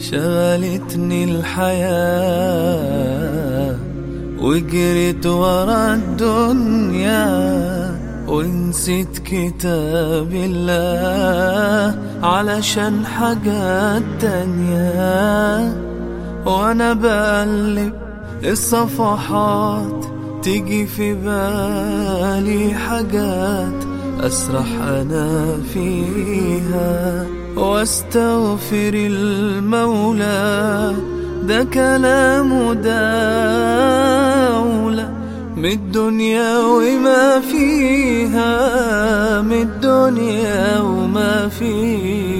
شغلتني الحياة وجريت ورا الدنيا ونسيت كتاب الله علشان حاجات تانية وانا بقلب الصفحات تيجي في بالي حاجات أسرح أنا فيها واستغفر المولى ده كلام داولة من الدنيا وما فيها من الدنيا وما فيها